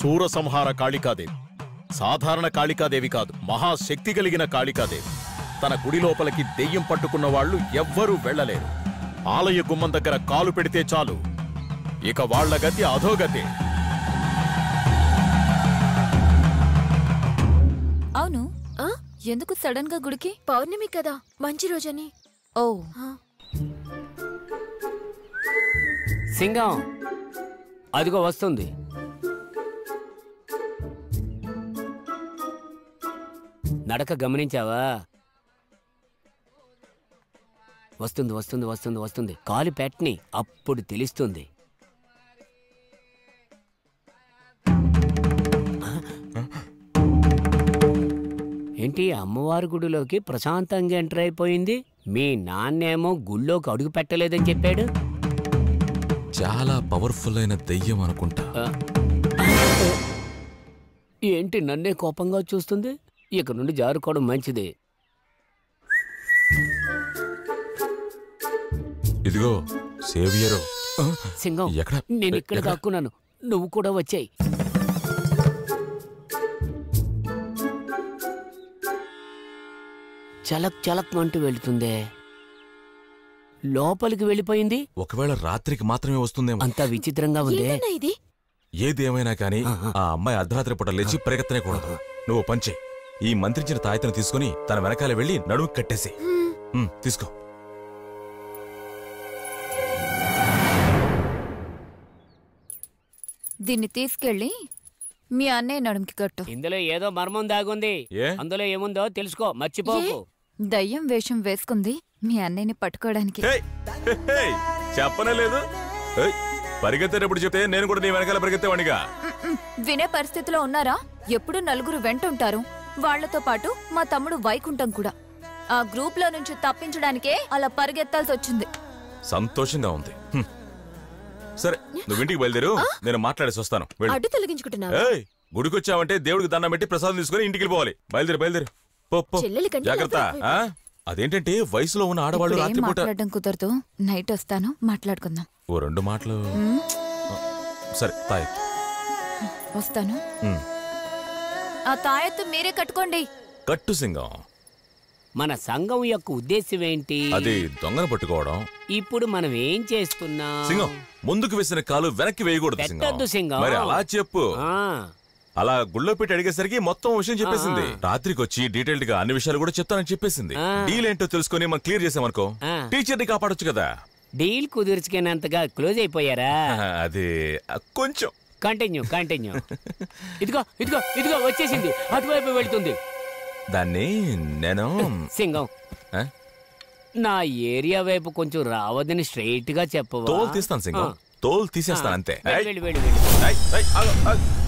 సూరసంహార కాళికాదేవి సాధారణ కాళికాదేవి కాదు మహాశక్తి కలిగిన కాళికాదేవి తన గుడి లోపలికి దెయ్యం పట్టుకున్న వాళ్ళు ఎవ్వరూ వెళ్ళలేరు ఆలయ గుమ్మం దగ్గర కాలు పెడితే చాలు ఇక వాళ్ళ గతి అధోగతే అవును ఎందుకు సడన్ గా గుడికి పౌర్ణమి కదా మంచి రోజని ఓ సింగం అదిగో వస్తుంది నడక గమనించావా వస్తుంది వస్తుంది వస్తుంది వస్తుంది కాలు పెట్టని అప్పుడు తెలుస్తుంది ఏంటి అమ్మవారి గుడిలోకి ప్రశాంతంగా ఎంటర్ అయిపోయింది మీ నాన్నేమో గుళ్ళోకి అడుగు పెట్టలేదని చెప్పాడు చాలా పవర్ఫుల్ అయిన దెయ్యం అనుకుంటా ఏంటి నన్నే కోపంగా చూస్తుంది ఇక నుండి జారుకోవడం మంచిది ఇదిగో సేవియరు సింగం ఎక్కడ నేను ఇక్కడ ఎక్కడ? దాక్కున్నాను నువ్వు కూడా వచ్చాయి చలక్ చలక్ అంటూ వెళుతుందే లోపలికి వెళ్ళిపోయింది ఒకవేళ రాత్రికి మాత్రమే వస్తుందేమో అంతా విచిత్రంగా ఉందే ఏంటన్నా ఇది ఏదేమైనా కానీ ఆహా. ఆ అమ్మాయి అర్ధరాత్రి పూట లేచి పరిగెత్తనే కూడదు నువ్వు పంచే ఈ మంత్రించిన తాయతను తీసుకుని తన వెనకాల వెళ్ళి నడుము కట్టేసి ఉమ్, తీసుకో దీన్ని తీసుకెళ్ళి మీ అన్నయ్య నడుంకి కట్టు ఇందులో ఏదో మర్మం దాగుంది ఏ? అందులో ఏముందో తెలుసుకో మర్చిపోకు దయ్యం వేషం వేసుకుంది మీ అన్నయ్యని పట్టుకోవడానికి హేయ్, హే, హే, చెప్పనే లేదు ఏయ్, పరిగెత్తేటప్పుడు చెప్తే నేను కూడా నీ వెనకాల పరిగెత్తేవాడిగా మ్మ్. వినే పరిస్థితిలో ఉన్నారా ఎప్పుడు నలుగురు వెంటుంటారు వాళ్లతో పాటు మా తమ్ముడు వైకుంఠం కూడా ఆ గ్రూప్ లో నుంచి తప్పించడానికే అలా పరిగెత్తాల్సి వచ్చింది సంతోషంగా ఉంది హ్మ్. సరే నువ్వు ఇంటికి బయలుదేరు నేను మాట్లాడేసి వస్తాను వెళ్ళు. అడ్డు తొలగించుకుంటున్నావా ఏయ్ గుడికొచ్చావంటే దేవుడికి దండం పెట్టి ప్రసాదం తీసుకుని ఇంటికి వెళ్ళిపోవాలి బయలుదేరు బయలుదేరు పో, పో. చెల్లెలి కంటే జాగ్రత్త నాకు ఆ? అదేంటంటే వయసులో ఉన్న ఆడవాళ్ళు ఇప్పుడు ఏం రాత్రిపూట మాట్లాడడం కుదరదు నైట్ వస్తాను మాట్లాడుకుందాం ఓ రెండు మాటలు సరే తాయి వస్తాను ఉమ్. ఆ తాయెత్తు మీరే కట్టుకోండి కట్టు సింగం మన సంఘం యొక్క ఉద్దేశం ఏంటి అది దొంగను పట్టుకోవడం ఇప్పుడు మనం ఏం చేస్తున్నాం సింగం ముందుకు వేసిన కాలు వెనక్కి వేయకూడదు పెట్టొద్దు సింగం సింగం. మరి అలా చెప్పు ఆ, అలా గుళ్ళో పెట్టి అడిగేసరికి మొత్తం విషయం చెప్పేసింది రాత్రికి వచ్చి డీటెయిల్డ్ గా అన్ని విషయాలు కూడా చెప్తానని చెప్పేసింది ఆ. డీల్ ఏంటో తెలుసుకొని మనం క్లియర్ చేసామనుకో ఆ. టీచర్ ని కాపాడొచ్చు కదా డీల్ కుదుర్చుకునేంతగా క్లోజ్ అయిపోయారా అది ఆ, కొంచెం కంటిన్యూ కంటిన్యూ ఇదిగో ఇదిగో ఇదిగో వచ్చేసింది అటువైపు వెళ్తుంది దాన్ని నేను సింగం ఆ? నా ఏరియా వైపు కొంచెం రావద్దని స్ట్రైట్ గా చెప్పవా తోలు తీస్తాను సింగం ఆ. తోలు తీసేస్తాను అంతే వెళ్ళు, ఏయ్, వెళ్ళు, వెళ్ళు, వెళ్ళు. ఏయ్, ఏయ్, ఆగు, ఆగు.